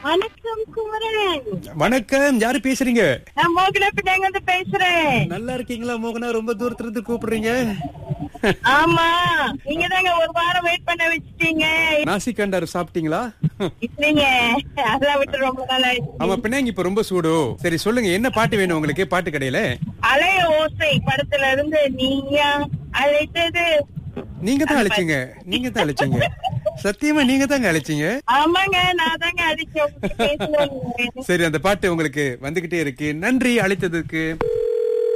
வணக்கம் குமரன் வணக்கம் யாரு பேசுறீங்க நான் மோகன பிள்ளைங்க வந்து பேசுறேன் நல்லா இருக்கீங்களா மோகனா ரொம்ப தூரத்துல இருந்து கூப்பிடுறீங்க ஆமா நீங்க தாங்க ஒரு வாரம் வெயிட் பண்ண வச்சுட்டீங்க நாசி கண்டாரு சாப்பிட்டீங்களா இல்லைங்க அதெல்லாம் விட்டு ரொம்ப நாள் ஆயிடுச்சு ஆமா பின்னாங்க இப்ப ரொம்ப சூடு சரி சொல்லுங்க என்ன பாட்டு வேணும் உங்களுக்கு பாட்டு கடையில அலைய ஓசை படத்துல இருந்து நீயா அழைத்தது நீங்க தான் அழைச்சீங்க நீங்க தான் அழைச்சீங்க சத்தியமா நீங்க தாங்க அழைச்சீங்க ஆமாங்க நான் தாங்க அடிச்சேன் உங்ககிட்ட பேசணும்னு. சரி அந்த பாட்டு உங்களுக்கு வந்துகிட்டே இருக்கு நன்றி அழைத்ததுக்கு